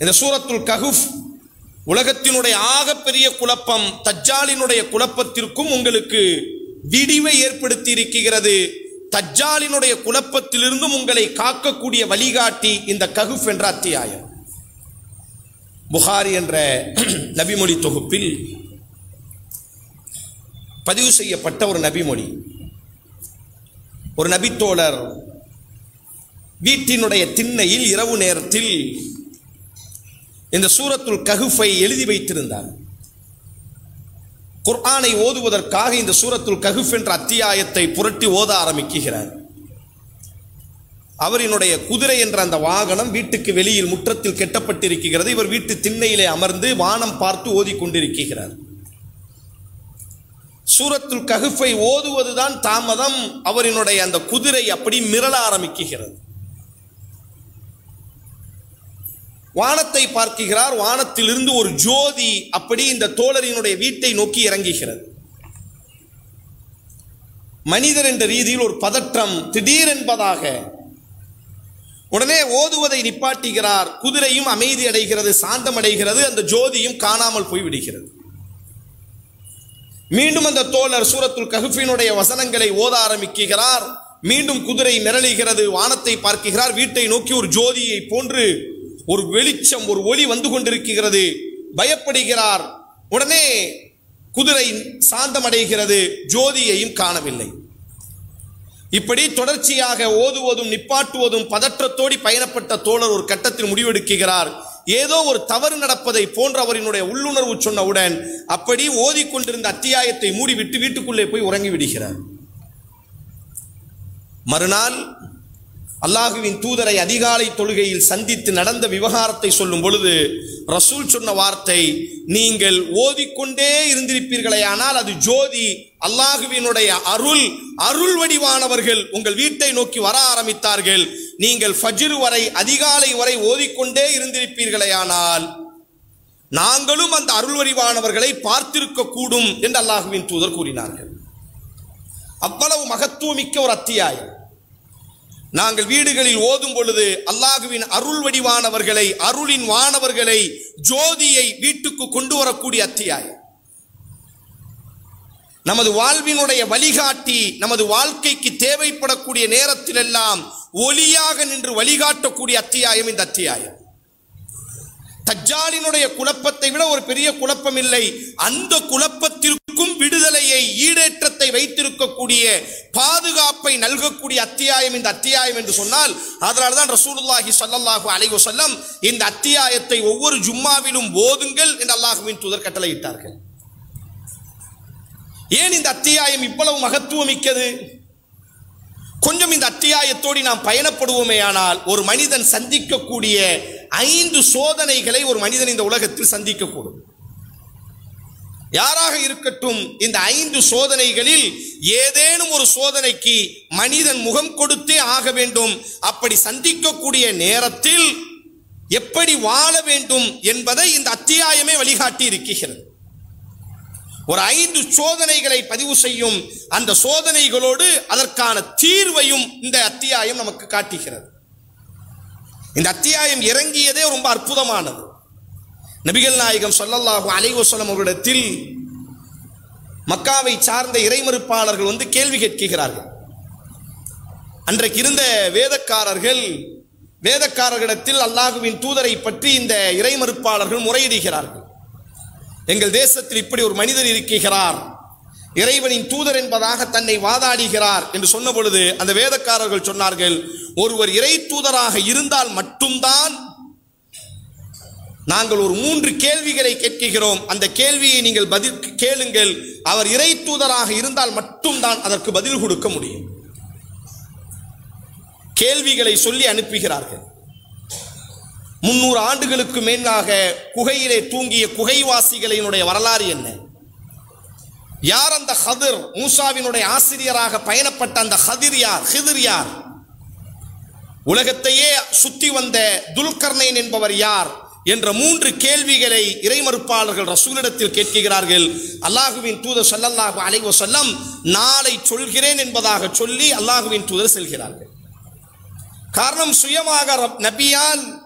இந்த சூரத்துல் கஹுஃப் உலகத்தினுடைய ஆகப்பெரிய குழப்பம் தஜ்ஜாலினுடைய குழப்பத்திற்கும் உங்களுக்கு விடிவை ஏற்படுத்தி இருக்கிறது தஜ்ஜாலினுடைய குழப்பத்திலிருந்தும் உங்களை காக்கக்கூடிய வழிகாட்டி இந்த கஹுஃப் என்ற அத்தியாயம் புகாரி என்ற நபிமொழி தொகுப்பில் பதிவு செய்யப்பட்ட ஒரு நபிமொழி ஒரு நபித்தோழர் வீட்டினுடைய திண்ணையில் இரவு நேரத்தில் இந்த சூரத்துல் கஹுஃபை எழுதி வைத்திருந்தார் குர்ஆனை ஓதுவதற்காக இந்த சூரத்துல் கஹுஃப் என்ற அத்தியாயத்தை புரட்டி ஓத ஆரம்பிக்கிறார் அவரினுடைய குதிரை என்ற அந்த வாகனம் வீட்டுக்கு வெளியில் முற்றத்தில் கெட்டப்பட்டிருக்கிறது இவர் வீட்டு திண்ணையிலே அமர்ந்து வானம் பார்த்து ஓதிக்கொண்டிருக்கிறார் சூரத்துல் கஹுஃபை ஓதுவதுதான் தாமதம் அவரினுடைய அந்த குதிரை அப்படி மிரள ஆரம்பிக்கிறது வானத்தை பார்க்கிறார் வானத்திலிருந்து ஒரு ஜோதி அப்படி இந்த தோழரினுடைய வீட்டை நோக்கி இறங்குகிறது மனிதர் என்ற ரீதியில் ஒரு பதற்றம் திடீர் என்பதாக உடனே ஓதுவதை நிப்பாட்டுகிறார் குதிரையும் அமைதி அடைகிறது சாந்தம் அடைகிறது அந்த ஜோதியும் காணாமல் போய்விடுகிறது மீண்டும் அந்த தோழர் சூரத்துல் கஹுஃபினுடைய வசனங்களை ஓத ஆரம்பிக்கிறார் மீண்டும் குதிரை மிரளுகிறது வானத்தை பார்க்கிறார் வீட்டை நோக்கி ஒரு ஜோதியை போன்று ஒரு வெளிச்சம் ஒரு ஒளி வந்து கொண்டிருக்கிறது பயப்படுகிறார் உடனே குதிரை சாந்தமடைகிறது ஜோதியையும் காணவில்லை இப்படி தொடர்ச்சியாக ஓதுவதும் நிப்பாட்டுவதும் பதற்றத்தோடி பயணப்பட்ட தோழர் ஒரு கட்டத்தில் முடிவெடுக்கிறார் ஏதோ ஒரு தவறு நடப்பதை போன்ற அவரினுடைய உள்ளுணர்வு சொன்னவுடன் அப்படி ஓதிக்கொண்டிருந்த அத்தியாயத்தை மூடிவிட்டு வீட்டுக்குள்ளே போய் உறங்கி விடுகிறார் மறுநாள் அல்லாஹுவின் தூதரை அதிகாலை தொழுகையில் சந்தித்து நடந்த விவகாரத்தை சொல்லும் பொழுது ரசூல் சொன்ன வார்த்தை நீங்கள் ஓதிக்கொண்டே இருந்திருப்பீர்களே ஆனால் அது ஜோதி அல்லாஹுவினுடைய அருள் அருள் வடிவானவர்கள் உங்கள் வீட்டை நோக்கி வர ஆரம்பித்தார்கள் நீங்கள் ஃபஜ்ர் வரை அதிகாலை வரை ஓதிக்கொண்டே இருந்திருப்பீர்களே ஆனால் நாங்களும் அந்த அருள் வடிவானவர்களை பார்த்திருக்க கூடும் என்று அல்லாஹுவின் தூதர் கூறினார்கள் அவ்வளவு மகத்துவமிக்க ஒரு அத்தியாயம் நாங்கள் வீடுகளில் ஓதும் பொழுது அல்லாஹுவின் அருள் வடிவானவர்களை அருளின் வானவர்களை ஜோதியை வீட்டுக்கு கொண்டு வரக்கூடிய அத்தியாயம் நமது வாழ்வினுடைய வழிகாட்டி நமது வாழ்க்கைக்கு தேவைப்படக்கூடிய நேரத்திலெல்லாம் ஒளியாக நின்று வழிகாட்டக்கூடிய அத்தியாயம் இந்த அத்தியாயம் தஜ்ஜாலினுடைய குழப்பத்தை விட ஒரு பெரிய குழப்பம் இல்லை அந்த குழப்பத்திற்கும் விடுதலையை ஈடேற்றத்தை வைத்திருக்கக்கூடிய பாதுகாப்பை நல்கக்கூடிய அத்தியாயம் இந்த அத்தியாயம் என்று சொன்னால் அதனால தான் ரசூலுல்லாஹி ஸல்லல்லாஹு அலைஹி வஸல்லம் இந்த அத்தியாயத்தை ஒவ்வொரு ஜும்மாவிலும் ஓதுங்கள் என்று அல்லாஹுவின் தூதர் கட்டளையிட்டார்கள் ஏன் இந்த அத்தியாயம் இவ்வளவு மகத்துவமிக்கது கொஞ்சம் இந்த அத்தியாயத்தோடு நாம் பயணப்படுவோமேயானால் ஒரு மனிதன் சந்திக்கக்கூடிய ஐந்து சோதனைகளை ஒரு மனிதன் இந்த உலகத்தில் சந்திக்கக்கூடும் யாராக இருக்கட்டும் இந்த ஐந்து சோதனைகளில் ஏதேனும் ஒரு சோதனைக்கு மனிதன் முகம் கொடுத்தே ஆக வேண்டும் அப்படி சந்திக்கக்கூடிய நேரத்தில் எப்படி வாழ வேண்டும் என்பதை இந்த அத்தியாயமே வழிகாட்டி இருக்கிறது ஒரு ஐந்து சோதனைகளை பதிவு செய்யும் அந்த சோதனைகளோடு அதற்கான தீர்வையும் இந்த அத்தியாயம் நமக்கு காட்டுகிறது இந்த அத்தியாயம் இறங்கியதே ரொம்ப அற்புதமானது நபிகள் நாயகம் சொல்லல்லாஹு அலைவசலம் அவரிடத்தில் மக்காவை சார்ந்த இறைமறுப்பாளர்கள் வந்து கேள்வி கேட்கிறார்கள் அன்றைக்கு இருந்த வேதக்காரர்கள் வேதக்காரர்களிடத்தில் அல்லாஹுவின் தூதரை பற்றி இந்த இறைமறுப்பாளர்கள் முறையிடுகிறார்கள் எங்கள் தேசத்தில் இப்படி ஒரு மனிதர் இருக்கிறார் இறைவனின் தூதர் என்பதாக தன்னை வாதாடுகிறார் என்று சொன்ன பொழுது அந்த வேதக்காரர்கள் சொன்னார்கள் ஒருவர் இறை தூதராக இருந்தால் மட்டும்தான் நாங்கள் ஒரு மூன்று கேள்விகளை கேட்கிறோம் அந்த கேள்வியை நீங்கள் பதில் கேளுங்கள் அவர் இறை தூதராக இருந்தால் மட்டும்தான் அதற்கு பதில் கொடுக்க முடியும் கேள்விகளை சொல்லி அனுப்புகிறார்கள் முன்னூறு ஆண்டுகளுக்கு மேலாக குகையிலே தூங்கிய குகைவாசிகளினுடைய வரலாறு என்ன யார் அந்த ஹதிர் மூசாவினுடைய ஆசிரியராக பயணப்பட்ட அந்த ஹதிர் யார் ஹிதிர் யார் உலகத்தையே சுத்தி வந்த துல்கர்னைன் என்பவர் யார் என்ற மூன்று கேள்விகளை இறைமறுப்பாளர்கள் ரசூலிடத்தில் கேட்கிறார்கள் அல்லாஹுவின் தூதர் ஸல்லல்லாஹு அலைஹி வஸல்லம் நாளை சொல்கிறேன் என்பதாக சொல்லி அல்லாஹுவின் தூதர் செல்கிறார்கள் காரணம் சுயமாக ரப்- நபியால்